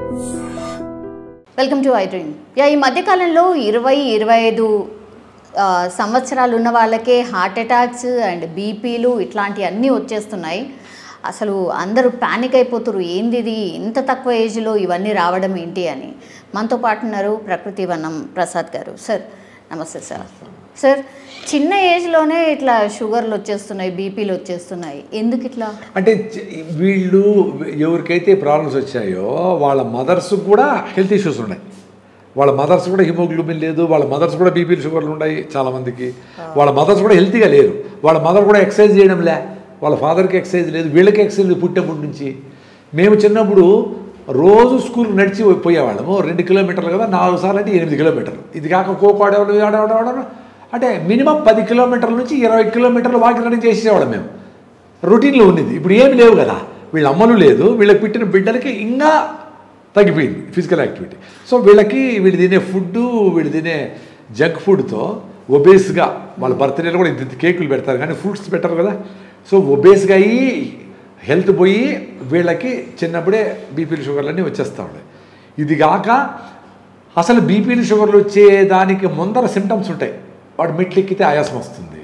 welcome to I dream యా ఈ మధ్యకాలంలో ఇరవై ఇరవై ఐదు ఆ, సంవత్సరాలు ఉన్న వాళ్ళకే హార్ట్ అటాక్స్ అండ్ బీపీలు ఇట్లాంటివి అన్నీ వచ్చేస్తున్నాయి అసలు అందరూ ప్యానిక్ అయిపోతున్నారు ఏంది ఇది ఇంత తక్కువ ఏజ్లో ఇవన్నీ రావడం ఏంటి అని మనతో పాటు ఉన్నారు ప్రకృతి వనం ప్రసాద్ గారు సార్ నమస్తే సార్ సార్ చిన్న ఏజ్లోనే ఇట్లా షుగర్లు వచ్చేస్తున్నాయి బీపీలు వచ్చేస్తున్నాయి ఎందుకు ఇట్లా అంటే చి- వీళ్ళు ఎవరికైతే ప్రాబ్లమ్స్ వచ్చాయో వాళ్ళ మదర్స్ కూడా హెల్త్ ఇష్యూస్ ఉన్నాయి వాళ్ళ మదర్స్ కూడా హిమోగ్లోబిన్ లేదు వాళ్ళ మదర్స్ కూడా బీపీలు షుగర్లు ఉన్నాయి చాలామందికి వాళ్ళ మదర్స్ కూడా హెల్తీగా లేరు వాళ్ళ మదర్ కూడా ఎక్సర్సైజ్ చేయడం లే వాళ్ళ ఫాదర్కి ఎక్సర్సైజ్ లేదు వీళ్ళకి ఎక్సర్సైజ్ లేదు పుట్టినప్పటి నుంచి మేము చిన్నప్పుడు రోజు స్కూల్కి నడిచి పోయేవాళ్ళము రెండు కిలోమీటర్లు కదా నాలుగు సార్లు అంటే ఎనిమిది కిలోమీటర్లు ఇది కాక కోకో ఆడేవాళ్ళు ఆడేవాడు ఆడేవాడు అంటే మినిమం పది కిలోమీటర్ల నుంచి ఇరవై కిలోమీటర్లు వాకింగ్ రన్నింగ్ చేసేవాళ్ళం మేము రొటీన్లో ఉన్నది ఇప్పుడు ఏమి లేవు కదా వీళ్ళ అమ్మలు లేదు వీళ్ళకి పుట్టిన బిడ్డలకి ఇంకా తగ్గిపోయింది ఫిజికల్ యాక్టివిటీ సో వీళ్ళకి వీళ్ళు తినే ఫుడ్ వీళ్ళు తినే జంక్ ఫుడ్తో ఒబేస్గా వాళ్ళ బర్త్డేలో కూడా ఇంత ఇంత కేకులు పెడతారు కానీ ఫ్రూట్స్ పెట్టరు కదా సో ఒబేస్గా అయ్యి హెల్త్ పోయి వీళ్ళకి చిన్నప్పుడే బీపీలు షుగర్లు అన్నీ వచ్చేస్తూ ఉన్నాయి ఇది కాక అసలు బీపీలు షుగర్లు వచ్చే దానికి ముందర సిమ్టమ్స్ ఉంటాయి వాడు మెట్లు ఎక్కితే ఆయాసం వస్తుంది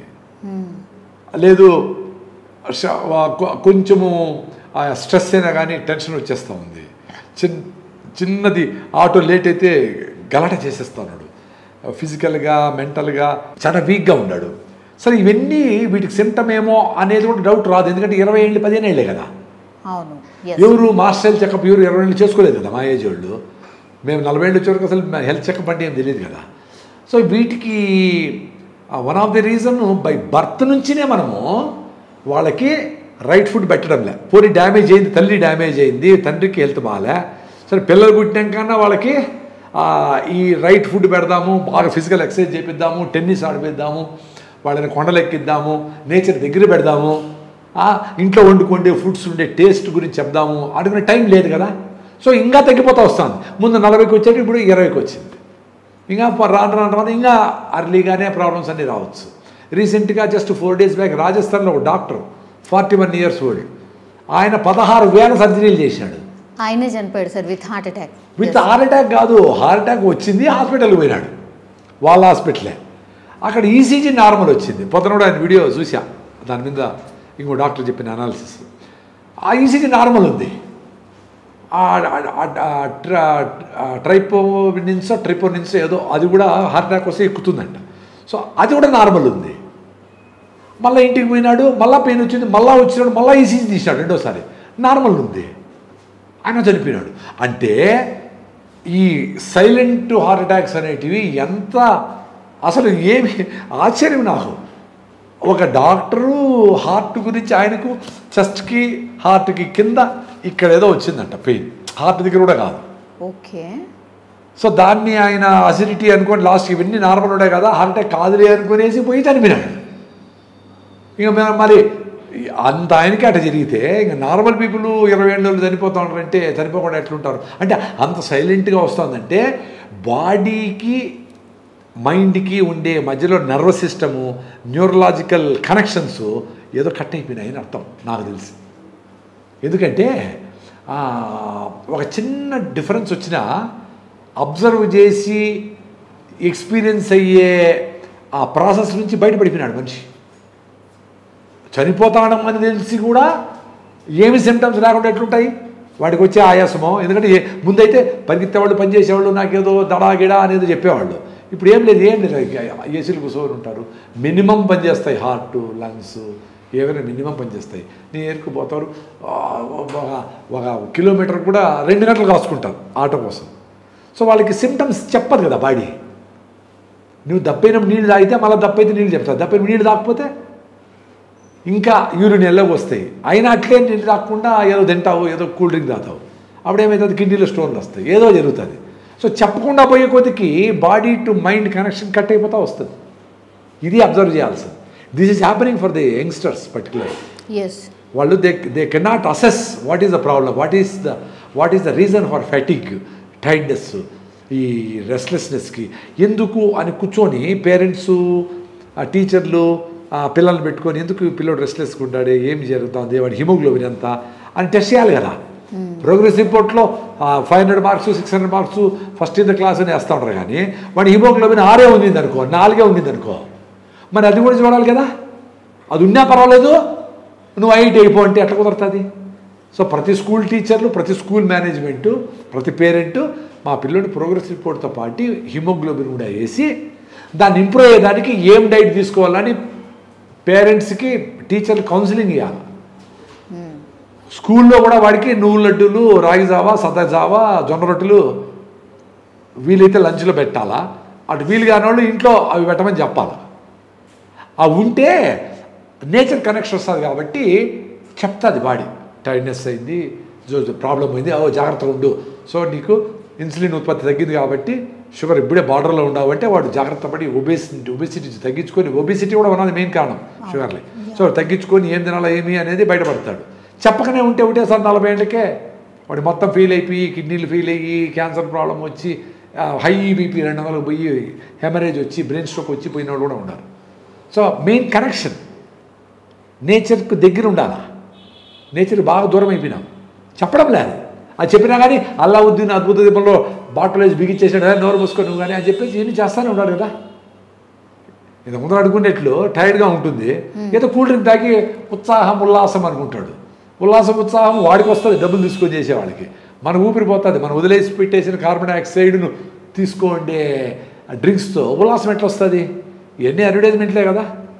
లేదు ష- వా- కొ- కొంచెము ఆ స్ట్రెస్ అయినా కానీ టెన్షన్ వచ్చేస్తూ ఉంది చిన్ చిన్నది ఆటో లేట్ అయితే గలాట చేసేస్తా ఉన్నాడు ఫిజికల్గా మెంటల్గా చాలా వీక్గా ఉన్నాడు సరే ఇవన్నీ వీటికి సిమ్టమ్ ఏమో అనేది కూడా డౌట్ రాదు ఎందుకంటే ఇరవై ఏళ్ళు పదిహేను ఏళ్ళే కదా అవును ఎస్ ఎవరు మాస్టర్ చెకప్ ఎవరు ఇరవై ఏళ్ళు చేసుకోలేదు కదా మా ఏజ్ వాళ్ళు మేము నలభై ఏళ్ళు వచ్చేవరకు అసలు హెల్త్ చెకప్ అంటే ఏం తెలియదు కదా సో వీటికి one of the reason by birth నుంచినే మనము వాళ్ళకి రైట్ ఫుడ్ పెట్టడంలే పోనీ డ్యామేజ్ అయింది తల్లి డ్యామేజ్ అయింది తండ్రికి హెల్త్ బాగాలే సరే పిల్లలు పుట్టినాకన్నా వాళ్ళకి ఆ, ఈ రైట్ ఫుడ్ పెడదాము బాగా ఫిజికల్ ఎక్సర్సైజ్ చేపిద్దాము టెన్నిస్ ఆడిపిద్దాము వాళ్ళని కొండలు ఎక్కిద్దాము నేచర్ దగ్గర పెడదాము ఆ, ఇంట్లో వండుకుండే ఫుడ్స్ ఉండే టేస్ట్ గురించి చెప్దాము అడుగునే టైం లేదు కదా సో ఇంకా తగ్గిపోతూ వస్తుంది ముందు నలభైకి వచ్చేటి ఇప్పుడు ఇరవైకి వచ్చింది ఇంకా ప- రాను రాను రాను ఇంకా అర్లీగానే ప్రాబ్లమ్స్ అన్నీ రావచ్చు రీసెంట్గా జస్ట్ ఫోర్ డేస్ బ్యాక్ రాజస్థాన్లో ఒక doctor forty one years old ఆయన పదహారు వేల సర్జరీలు చేశాడు ఆయనే చనిపోయాడు sir with heart attack with heart attack కాదు హార్ట్ అటాక్ వచ్చింది హాస్పిటల్కి పోయినాడు వాళ్ళ హాస్పిటలే అక్కడ ఈసీజీ నార్మల్ వచ్చింది పొద్దున కూడా ఆయన వీడియో చూసా దాని మీద ఇంకో డాక్టర్ చెప్పిన అనాలిసిస్ ఆ ఈసీజీ నార్మల్ ఉంది ట్రైపో నిన్సో ట్రిపో నిన్సో ఏదో అది కూడా హార్ట్ అటాక్ వస్తే ఎక్కుతుందంట సో అది కూడా నార్మల్ ఉంది మళ్ళీ ఇంటికి పోయినాడు మళ్ళీ పెయిన్ వచ్చింది మళ్ళీ వచ్చినాడు మళ్ళీ ఈసీజీ తీసినాడు రెండోసారి నార్మల్ ఉంది ఆయన చనిపోయినాడు అంటే ఈ సైలెంట్ హార్ట్ అటాక్స్ అనేటివి ఎంత అసలు ఏమి ఆశ్చర్యం నాకు ఒక డాక్టరు హార్ట్ గురించి ఆయనకు చెస్ట్కి హార్ట్కి కింద ఇక్కడ ఏదో వచ్చిందంట పెయిన్ హార్ట్ దగ్గర కూడా కాదు ఓకే సో దాన్ని ఆయన అసిడిటీ అనుకోని లాస్ట్ ఇవన్నీ నార్మల్ ఉన్నాయి కదా హార్ట్ అటాక్ కాదులే అనుకునేసి పోయి చనిపోయినాడు ఇక మ- మరి అంత ఆయనకి అట్లా జరిగితే ఇంకా నార్మల్ పీపుల్ ఇరవై ఏళ్ళు చనిపోతా ఉంటారంటే చనిపోకుండా ఎట్లుంటారు అంటే అంత సైలెంట్గా వస్తుందంటే బాడీకి మైండ్కి ఉండే మధ్యలో నర్వస్ సిస్టము న్యూరలాజికల్ కనెక్షన్స్ ఏదో కట్ అయిపోయినాయని అర్థం నాకు తెలిసి ఎందుకంటే ఆ, ఒక చిన్న డిఫరెన్స్ వచ్చినా అబ్జర్వ్ చేసి ఎక్స్పీరియన్స్ అయ్యే ఆ ప్రాసెస్ నుంచి బయటపడిపోయినాడు మనిషి చనిపోతాడం అని తెలిసి కూడా ఏమి సిమ్టమ్స్ లేకుండా ఎట్లుంటాయి వాడికి వచ్చే ఆయాసమో ఎందుకంటే ఏ- ముందైతే పరిగెత్తేవాళ్ళు పనిచేసేవాళ్ళు నాకేదో దడా గిడా అనేది చెప్పేవాళ్ళు ఇప్పుడు ఏం లేదు ఏం లేదు ఏసీలు కూర్చొని ఉంటారు మినిమం పనిచేస్తాయి హార్ట్ లంగ్స్ ఏవైనా మినిమం పనిచేస్తాయి నేను ఏరుకుపోతారు ఆ, ఒక ఒక కిలోమీటర్ కూడా రెండు గంటలు కాసుకుంటారు ఆటో కోసం సో వాళ్ళకి సిమ్టమ్స్ చెప్పదు కదా బాడీ నువ్వు దప్పైన నీళ్ళు తాగితే మళ్ళీ దప్పైతే నీళ్ళు చెప్తావు దప్పైన నీళ్ళు తాగకపోతే ఇంకా యూరిన్ ఎల్లకి వస్తాయి అయినా అట్లే నీళ్ళు తాగకుండా ఏదో తింటావు ఏదో కూల్ డ్రింక్ తాగుతావు అప్పుడేమవుతుంది కిడ్నీలో స్టోన్లు వస్తాయి ఏదో జరుగుతుంది సో చెప్పకుండా పోయే కొద్దికి body to mind connection cut అయిపోతా వస్తుంది ఇది అబ్జర్వ్ చేయాల్సింది this is happening for the youngsters particular yes వాళ్ళు they they cannot assess what is the problem what is the what is the reason for fatigue tightness ఈ రెస్ట్లెస్నెస్కి ఎందుకు అని కూర్చొని పేరెంట్స్ టీచర్లు పిల్లల్ని పెట్టుకొని ఎందుకు ఈ పిల్లోడు రెస్ట్లెస్గా ఉంటాడు ఏం జరుగుతుంది వాడి హిమోగ్లోబిన్ ఎంత అని టెస్ట్ చేయాలి కదా ప్రోగ్రెస్ రిపోర్ట్లో five hundred marks six hundred marks first in the class అని వేస్తూ ఉంటారు కానీ వాడి హిమోగ్లోబిన్ ఆరే ఉండింది అనుకో నాలుగే ఉండింది అనుకో మరి అది కూడా చూడాలి కదా అది ఉన్నా పర్వాలేదు నువ్వు ఐటీ అయిపో అంటే ఎట్లా కుదురుతుంది సో ప్రతి స్కూల్ టీచర్లు ప్రతి స్కూల్ మేనేజ్మెంటు ప్రతి పేరెంట్ మా పిల్లోని ప్రోగ్రెస్ రిపోర్ట్తో పాటు హిమోగ్లోబిన్ కూడా వేసి దాన్ని ఇంప్రూవ్ అయ్యేదానికి ఏం డైట్ తీసుకోవాలని పేరెంట్స్కి టీచర్లు కౌన్సిలింగ్ ఇవ్వాలి స్కూల్లో కూడా వాడికి నువ్వు లడ్డూలు రాగి జావా సదా జావా జొన్న రొట్టెలు వీలైతే లంచ్లో పెట్టాలా అటు వీలు కాని వాళ్ళు ఇంట్లో అవి పెట్టమని చెప్పాలి అవి ఉంటే నేచర్ కనెక్షన్ వస్తుంది కాబట్టి చెప్తుంది బాడీ టైర్డ్నెస్ అయింది ప్రాబ్లం అయింది ఓ జాగ్రత్తగా ఉండు సో నీకు ఇన్సులిన్ ఉత్పత్తి తగ్గింది కాబట్టి షుగర్ ఇప్పుడే బార్డర్లో ఉండవంటే వాడు జాగ్రత్త పడి ఒబేసిటీ ఒబేసిటీ తగ్గించుకొని ఒబేసిటీ కూడా ఉన్నది మెయిన్ కారణం షుగర్లే సో తగ్గించుకొని ఏం తినాలా ఏమి అనేది బయటపడతాడు చెప్పకనే ఉంటే ఒకటేసారి నలభై ఏళ్ళకే వాడు మొత్తం ఫీల్ అయిపోయి కిడ్నీలు ఫీల్ అయ్యి క్యాన్సర్ ప్రాబ్లం వచ్చి హై బీపీ రెండు వందలకు పోయి హెమరేజ్ వచ్చి బ్రెయిన్ స్ట్రోక్ వచ్చి పోయిన వాళ్ళు కూడా ఉన్నారు సో మెయిన్ కనెక్షన్ నేచర్కు దగ్గర ఉండాలా నేచర్ బాగా దూరం అయిపోయినాం చెప్పడం లేదు అది చెప్పినా కానీ అల్లావుద్దీన్ అద్భుత దీపంలో బాటిల్ వేసి బిగించేసాడు "ఏ, నోరు మూసుకొని నువ్వు కానీ అని చెప్పేసి ఇవన్నీ చేస్తానే ఉన్నాడు కదా ఇది ముందర అడుగునేట్లు టైర్డ్గా ఉంటుంది ఏదో కూల్ డ్రింక్ తాగి ఉత్సాహం ఉల్లాసం అనుకుంటాడు ఉల్లాసం ఉత్సాహం వాడికి వస్తుంది డబ్బులు తీసుకొని చేసేవాడికి మన ఊపిరి పోతుంది మనం వదిలేసి పెట్టేసిన కార్బన్ డైఆక్సైడ్ను తీసుకోండే డ్రింక్స్తో ఉల్లాసం ఎట్లా వస్తుంది ఇవన్నీ అడ్వర్టైజ్మెంట్లే కదా